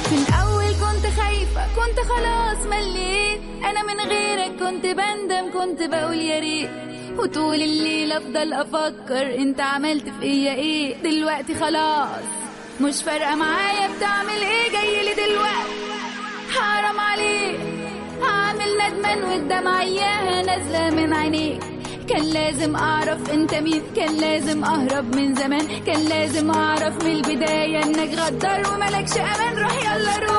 في الأول كنت خايفة كنت خلاص مليت أنا من غيرك كنت بندم كنت بقول يا ريت وطول الليل أفضل أفكر أنت عملت فيا إيه دلوقتي خلاص مش فارقة معايا بتعمل إيه جاي لي دلوقتي حرام عليك هعمل ندمان والدمع اياها نازلة من عينيك كان لازم اعرف انت مين كان لازم اهرب من زمان كان لازم اعرف من البداية انك غدار وملكش امان روح يلا روح